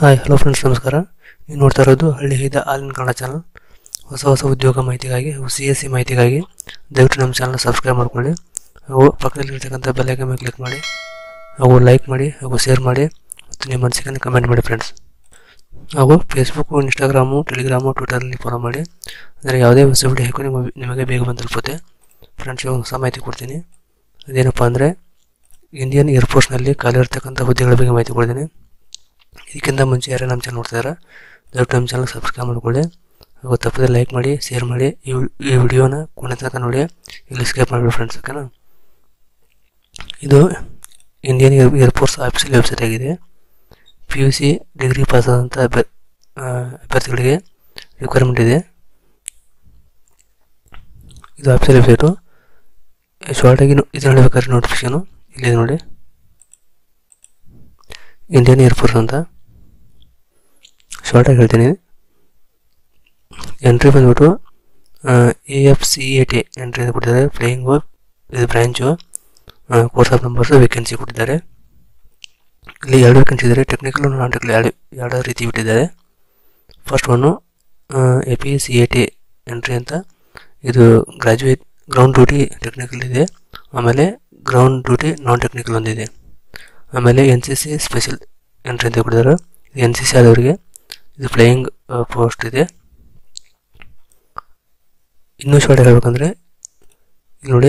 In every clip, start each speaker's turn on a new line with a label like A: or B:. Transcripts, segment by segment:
A: hi hello friends ನಮಸ್ಕಾರ ನೀವು ನೋಡ್ತಾ ಇರೋದು ಹಳ್ಳಿ ಹೈದ ಆಲಿನ ಕನ್ನಡ ಚಾನಲ್ ಹೊಸ ಹೊಸ ಉದ್ಯೋಗ ಮಾಹಿತಿಗಾಗಿ ಹಾಗೂ ಸಿ ಎಸ್ ಸಿ ಮಾಹಿತಿಗಾಗಿ ದಯವಿಟ್ಟು ನಮ್ಮ ಚಾನಲ್ ಸಬ್ಸ್ಕ್ರೈಬ್ ಮಾಡ್ಕೊಳ್ಳಿ ಹಾಗೂ ಪಕ್ಕದಲ್ಲಿರ್ತಕ್ಕಂಥ ಬೆಲ್ಲೈಕನ್ ಮೇಲೆ ಕ್ಲಿಕ್ ಮಾಡಿ ಹಾಗೂ ಲೈಕ್ ಮಾಡಿ ಹಾಗೂ ಶೇರ್ ಮಾಡಿ ಮತ್ತು ನಿಮ್ಮ ಅನಿಸಿಕೆಯನ್ನು ಕಮೆಂಟ್ ಮಾಡಿ ಫ್ರೆಂಡ್ಸ್ ಹಾಗೂ ಫೇಸ್ಬುಕ್ಕು ಇನ್ಸ್ಟಾಗ್ರಾಮು ಟೆಲಿಗ್ರಾಮು ಟ್ವಿಟರಲ್ಲಿ ಫಾಲೋ ಮಾಡಿ ಅಂದರೆ ಯಾವುದೇ ಹೊಸ ವಿಡಿಯೋ ಹಾಕಿ ನಿಮಗೆ ನಿಮಗೆ ಬೇಗ ಬಂದು ತಲುಪುತ್ತೆ ಫ್ರೆಂಡ್ಸ್ ಇವಾಗ ಹೊಸ ಮಾಹಿತಿ ಕೊಡ್ತೀನಿ ಅದೇನಪ್ಪ ಅಂದರೆ ಇಂಡಿಯನ್ ಏರ್ಫೋರ್ಸ್ನಲ್ಲಿ ಖಾಲಿ ಇರ್ತಕ್ಕಂಥ ಹುದ್ದೆಗಳ ಬಗ್ಗೆ ಮಾಹಿತಿ ಕೊಡ್ತೀನಿ ಇದಕ್ಕಿಂತ ಮುಂಚೆ ಯಾರೇ ನಮ್ಮ ಚಾನಲ್ ನೋಡ್ತಿದ್ದಾರೆ ದಯವಿಟ್ಟು ನಮ್ಮ ಚಾನಲ್ ಸಬ್ಸ್ಕ್ರೈಬ್ ಮಾಡಿಕೊಳ್ಳಿ ಹಾಗೂ ತಪ್ಪದೆ ಲೈಕ್ ಮಾಡಿ ಶೇರ್ ಮಾಡಿ ಈ ವಿ- ಈ ವಿಡಿಯೋನ ಕೊನೆ ತನಕ ನೋಡಿ ಇಲ್ಲಿ ಸ್ಕೇಪ್ ಮಾಡಿಬಿಡಿ ಫ್ರೆಂಡ್ಸ್ ಓಕೆನಾ ಇದು Indian air air force official website ಆಗಿದೆ P U C degree pass ಆದಂಥ ಅಭ್ಯ- ಆ, ಅಭ್ಯರ್ಥಿಗಳಿಗೆ ರಿಕ್ವೈರ್ಮೆಂಟ್ ಇದೆ ಇದು ಆಫೀಸಿಯಲ್ ವೆಬ್ಸೈಟು ಶಾರ್ಟಾಗಿ ಇದು ಹೇಳಬೇಕಾದ್ರೆ ನೋಟಿಫಿಕೇಶನು ಇಲ್ಲಿದೆ ನೋಡಿ ಇಂಡಿಯನ್ ಏರ್ಫೋರ್ಸ್ ಅಂತ ಶಾರ್ಟಾಗಿ ಹೇಳ್ತೀನಿ ಎಂಟ್ರಿ ಬಂದ್ಬಿಟ್ಟು A F C A T entry ಅಂತ ಕೊಟ್ಟಿದ್ದಾರೆ ಫ್ಲೈಯಿಂಗ್ ಇದು branch course of numbers vacancy ಕೊಟ್ಟಿದ್ದಾರೆ ಇಲ್ಲಿ ಎರಡು ವೇಕೆನ್ಸಿ ಇದ್ದಾರೆ ಟೆಕ್ನಿಕಲ್ ನಾನ್ ಟೆಕ್ನಿಕಲ್ ಎರಡು ಎರಡು ರೀತಿ ಬಿಟ್ಟಿದ್ದಾರೆ first one A P C A T entry ಅಂತ ಇದು ಗ್ರಾಜುಯೇಟ್ ಗ್ರೌಂಡ್ ಡ್ಯೂಟಿ ಟೆಕ್ನಿಕಲ್ ಇದೆ ಆಮೇಲೆ ಗ್ರೌಂಡ್ ಡ್ಯೂಟಿ ನಾನ್ ಟೆಕ್ನಿಕಲ್ ಒಂದಿದೆ ಆಮೇಲೆ N C C special entry ಅಂತ ಕೊಟ್ಟಿದ್ದಾರೆ ಎನ್ ಸಿ ಸಿ ಆದವರಿಗೆ ಇದು ಫ್ಲೈಯಿಂಗ್ ಪೋಸ್ಟ್ ಇದೆ ಇನ್ನೂ ಶಾರ್ಟ್ ಹೇಳ್ಬೇಕಂದ್ರೆ ಇಲ್ಲಿ ನೋಡಿ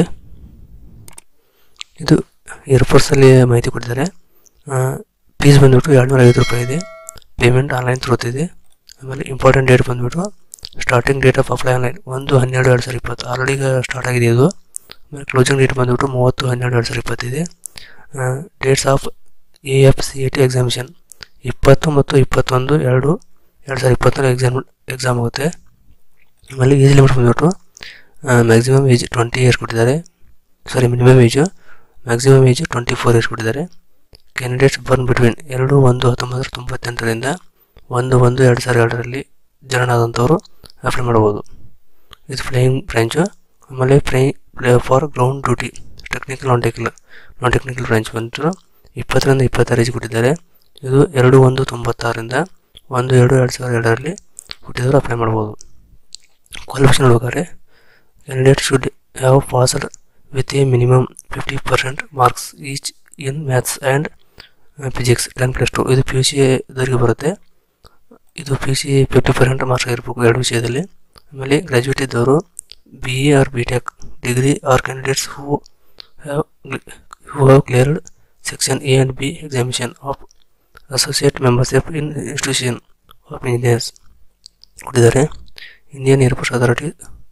A: ಇದು ಏರ್ಫೋರ್ಸಲ್ಲಿ ಮಾಹಿತಿ ಕೊಟ್ಟಿದ್ದಾರೆ ಫೀಸ್ ಬಂದ್ಬಿಟ್ಟು ಎರಡುನೂರ ಐವತ್ತು ರೂಪಾಯಿ ಇದೆ ಪೇಮೆಂಟ್ ಆನ್ಲೈನ್ ಇದೆ ಆಮೇಲೆ ಇಂಪಾರ್ಟೆಂಟ್ ಡೇಟ್ ಬಂದ್ಬಿಟ್ಟು starting date of apply online ಒಂದು ಹನ್ನೆರಡು ಎರಡು ಸಾವಿರ ಇಪ್ಪತ್ತು ಆಲ್ರೆಡಿ ಈಗ ಸ್ಟಾರ್ಟ್ ಆಗಿದೆ ಇದು ಆಮೇಲೆ ಕ್ಲೋಸಿಂಗ್ ಡೇಟ್ ಬಂದ್ಬಿಟ್ಟು ಮೂವತ್ತು ಹನ್ನೆರಡು ಎರಡು ಸಾವಿರ ಇಪ್ಪತ್ತಿದೆ dates of A F C A T examination ಇಪ್ಪತ್ತು ಮತ್ತು ಇಪ್ಪತ್ತೊಂದು ಎರಡು ಎರಡು ಸಾವಿರ ಇಪ್ಪತ್ತರ ಎಕ್ಸಾಮ್ ಎಕ್ಸಾಮ್ ಆಗುತ್ತೆ ಆಮೇಲೆ ಏಜ್ ಲಿಮಿಟ್ ಬಂದ್ಬಿಟ್ಟು ಮ್ಯಾಕ್ಸಿಮಮ್ ಏಜ್ ಟ್ವೆಂಟಿ ಇಯರ್ಸ್ ಕೊಟ್ಟಿದ್ದಾರೆ sorry minimum age maximum age twenty four years ಕೊಟ್ಟಿದ್ದಾರೆ ಕ್ಯಾಂಡಿಡೇಟ್ಸ್ ಬರ್ನ್ ಬಿಟ್ವೀನ್ ಎರಡು ಒಂದು ಹತ್ತೊಂಬತ್ತು ತೊಂಬತ್ತೆಂಟರಿಂದ ಒಂದು ಒಂದು ಎರಡು ಸಾವಿರ ಎರಡರಲ್ಲಿ ಜನನ ಆದಂಥವರು ಅಪ್ಲೈ ಮಾಡ್ಬೋದು ಇದು ಫ್ಲೈಯಿಂಗ್ ಬ್ರಾಂಚು ಆಮೇಲೆ fly for ground duty technical non technical non technical branch ಬಂದು ಇಪ್ಪತ್ತರಿಂದ ಇಪ್ಪತ್ತಾರು ಏಜ್ ಕೊಟ್ಟಿದ್ದಾರೆ ಇದು ಎರಡು ಒಂದು ತೊಂಬತ್ತಾರರಿಂದ ಒಂದು ಎರಡು ಎರಡು ಸಾವಿರದ ಎರಡರಲ್ಲಿ ಹುಟ್ಟಿದವರು ಅಪ್ಲೈ ಮಾಡ್ಬೋದು ಕ್ವಾಲಿಫಿಕೇಷನ್ ನೋಡ್ಬೇಕಾದ್ರೆ candidate should have passed with a minimum fifty percent marks each in maths and physics ten plus two ಇದು ಪಿ ಯು ಸಿ ಇದರಿಗೆ ಬರುತ್ತೆ ಇದು P U C fifty percent marks ಆಗಿರ್ಬೇಕು ಎರಡು ವಿಷಯದಲ್ಲಿ ಆಮೇಲೆ ಗ್ರ್ಯಾಜುಯೇಟ್ ಇದ್ದವರು B A or B tech degree are candidates who have who have cleared section A and B examination of associate membership in institution of engineers ಕೊಟ್ಟಿದ್ದಾರೆ Indian air force authority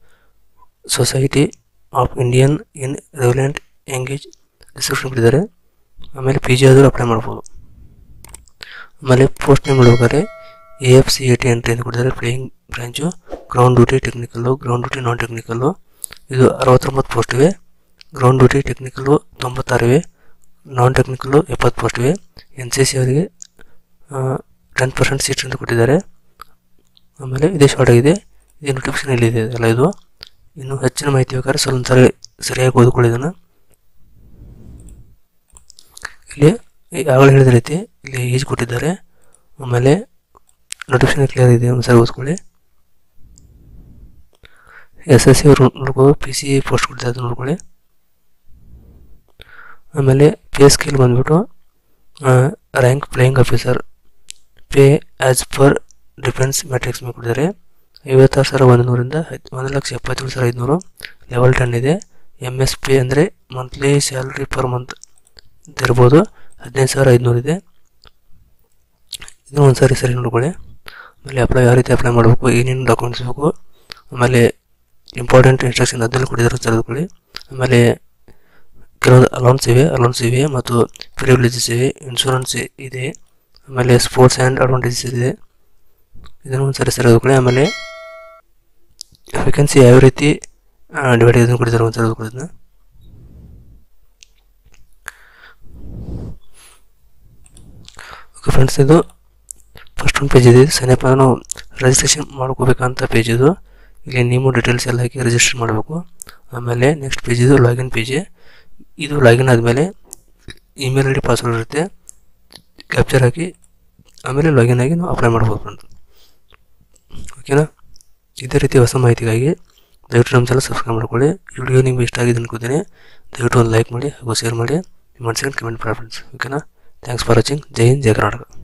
A: society of Indian in relevant engage description ಕೊಟ್ಟಿದ್ದಾರೆ ಆಮೇಲೆ P G ಆದರೂ apply ಮಾಡ್ಬೋದು ಆಮೇಲೆ post name ನೋಡ್ಬೇಕಾದ್ರೆ A F C A T entry ಅಂತ ಕೊಟ್ಟಿದ್ದಾರೆ flying branch ground duty technical ground duty non technical ಇದು ಅರವತ್ತೊಂಬತ್ತು ಪೋಸ್ಟ್ ಇವೆ ಗ್ರೌಂಡ್ ಡ್ಯೂಟಿ ಟೆಕ್ನಿಕಲ್ಲು ತೊಂಬತ್ತಾರು ಇವೆ ನಾನ್ ಟೆಕ್ನಿಕಲ್ಲು ಎಪ್ಪತ್ತು ಪೋಸ್ಟ್ ಇವೆ ಎನ್ ಸಿ ಸಿ ಅವರಿಗೆ ಟೆನ್ ಪರ್ಸೆಂಟ್ ಸೀಟ್ ಅಂತ ಕೊಟ್ಟಿದ್ದಾರೆ ಆಮೇಲೆ ಇದೇ ಶಾರ್ಟ್ ಆಗಿದೆ ಇದೇ ನೋಟಿಫಿಕೇಶನ್ ಇಲ್ಲಿದೆ ಎಲ್ಲ ಇದು ಇನ್ನು ಹೆಚ್ಚಿನ ಮಾಹಿತಿ ಬೇಕಾದ್ರೆ ಸ್ವಲ್ಪ ಸರಿ ಸರಿಯಾಗಿ ಓದ್ಕೊಳ್ಳಿ ಇದನ್ನು ಇಲ್ಲಿ ಯಾವಾಗ ಹೇಳಿದ ರೀತಿ ಇಲ್ಲಿ ಏಜ್ ಕೊಟ್ಟಿದ್ದಾರೆ ಆಮೇಲೆ ನೋಟಿಫಿಕೇಶನ್ ಕ್ಲಿಯರ್ ಇದೆ ಒಂದು ಸರಿ ಓದ್ಕೊಳ್ಳಿ ಎಸ್ ಎಸ್ ಸಿ ಅವರು ನೋಡ್ಕೋ ಪಿ ಸಿ ಪೋಸ್ಟ್ ಕೊಟ್ಟಿದ್ದಾರೆ ಅದು ನೋಡ್ಕೊಳ್ಳಿ ಆಮೇಲೆ ಪೇ ಸ್ಕೇಲ್ ಬಂದ್ಬಿಟ್ಟು rank flying officer pay as per defence matrix ಮೇಲೆ ಕೊಟ್ಟಿದ್ದಾರೆ ಐವತ್ತಾರು ಸಾವಿರ ಒಂದು ನೂರಿಂದ ಹದ್- ಒಂದು ಲಕ್ಷ ಎಪ್ಪತ್ತೇಳು ಸಾವಿರ ಐದುನೂರು ಲೆವೆಲ್ ಟೆನ್ ಇದೆ ಎಮ್ ಎಸ್ ಪಿ ಅಂದರೆ ಮಂತ್ಲಿ ಸ್ಯಾಲ್ರಿ ಪರ್ ಮಂತ್ ಅಂತ ಇರ್ಬೋದು ಹದಿನೈದು ಸಾವಿರ ಐದುನೂರು ಇದೆ ಇದನ್ನು ಒಂದು ಸಾರಿ ಸರಿ ನೋಡ್ಕೊಳ್ಳಿ ಆಮೇಲೆ ಅಪ್ಲೈ ಯಾವ ರೀತಿ ಅಪ್ಲೈ ಮಾಡಬೇಕು ಏನೇನು ಡಾಕ್ಯುಮೆಂಟ್ಸ್ ಬೇಕು ಆಮೇಲೆ ಇಂಪಾರ್ಟೆಂಟ್ ಇನ್ಸ್ಟ್ರಕ್ಷನ್ ಅದೆಲ್ಲ ಕೊಟ್ಟಿದ್ದಾರೆ ತೆಗೆದುಕೊಳ್ಳಿ ಆಮೇಲೆ ಕೆಲವೊಂದು ಅಲೌನ್ಸ್ ಇವೆ ಅಲೌನ್ಸ್ ಇವೆ ಮತ್ತು ಪ್ರಿವಿಲೇಜಸ್ ಇವೆ ಇನ್ಶೂರೆನ್ಸ್ ಇದೆ ಆಮೇಲೆ ಸ್ಪೋರ್ಟ್ಸ್ ಆ್ಯಂಡ್ ಅಡ್ವಾಂಟೇಜಸ್ ಇದೆ ಇದನ್ನು ಒಂದು ಸರಿ ಸರಿ ಓದ್ಕೊಳ್ಳಿ ಆಮೇಲೆ ವೇಕೆನ್ಸಿ ಯಾವ ರೀತಿ ಡಿವೈಡ್ ಇದನ್ನು ಕೊಟ್ಟಿದ್ದಾರೆ ಒಂದು ಸರಿ ಓದ್ಕೊಳ್ಳೋದನ್ನ ಓಕೆ ಫ್ರೆಂಡ್ಸ್ ಇದು ಫಸ್ಟ್ ಒಂದು ಪೇಜ್ ಇದೆ ಸನೇಪ ನಾವು ರಿಜಿಸ್ಟ್ರೇಷನ್ ಮಾಡ್ಕೋಬೇಕಂತ ಪೇಜ್ ಇದು ಇಲ್ಲಿ ನೀವು ಡೀಟೇಲ್ಸ್ ಎಲ್ಲ ಹಾಕಿ ರಿಜಿಸ್ಟರ್ ಮಾಡಬೇಕು ಆಮೇಲೆ ನೆಕ್ಸ್ಟ್ ಪೇಜ್ ಇದು ಲಾಗಿನ್ ಪೇಜ್ ಇದು ಲಾಗಿನ್ ಆದಮೇಲೆ ಇಮೇಲ್ ಐ ಡಿ ಪಾಸ್ವರ್ಡ್ ಇರುತ್ತೆ ಕ್ಯಾಪ್ಚರ್ ಹಾಕಿ ಆಮೇಲೆ ಲಾಗಿನ್ ಆಗಿ ನಾವು ಅಪ್ಲೈ ಮಾಡ್ಬೋದು ಫ್ರೆಂಡ್ಸ್ ಓಕೆನಾ ಇದೇ ರೀತಿ ಹೊಸ ಮಾಹಿತಿಗಾಗಿ ದಯವಿಟ್ಟು ನಮ್ಮ ಚಾನಲ್ ಸಬ್ಸ್ಕ್ರೈಬ್ ಮಾಡ್ಕೊಳ್ಳಿ ಈ ವಿಡಿಯೋ ನಿಮ್ಗೆ ಇಷ್ಟ ಆಗಿದೆ ಅನ್ಕೋತೀನಿ ದಯವಿಟ್ಟು ಒಂದು ಲೈಕ್ ಮಾಡಿ ಹಾಗೂ ಶೇರ್ ಮಾಡಿ ನಿಮ್ಮ ಮನಸ್ಸಿಗೆ ಕಮೆಂಟ್ ಮಾಡಿ ಫ್ರೆಂಡ್ಸ್ ಓಕೆನಾ ಥ್ಯಾಂಕ್ಸ್ ಫಾರ್ ವಾಚಿಂಗ್ ಜೈ ಹಿಂದ್ ಜೈ ಕರ್ನಾಟಕ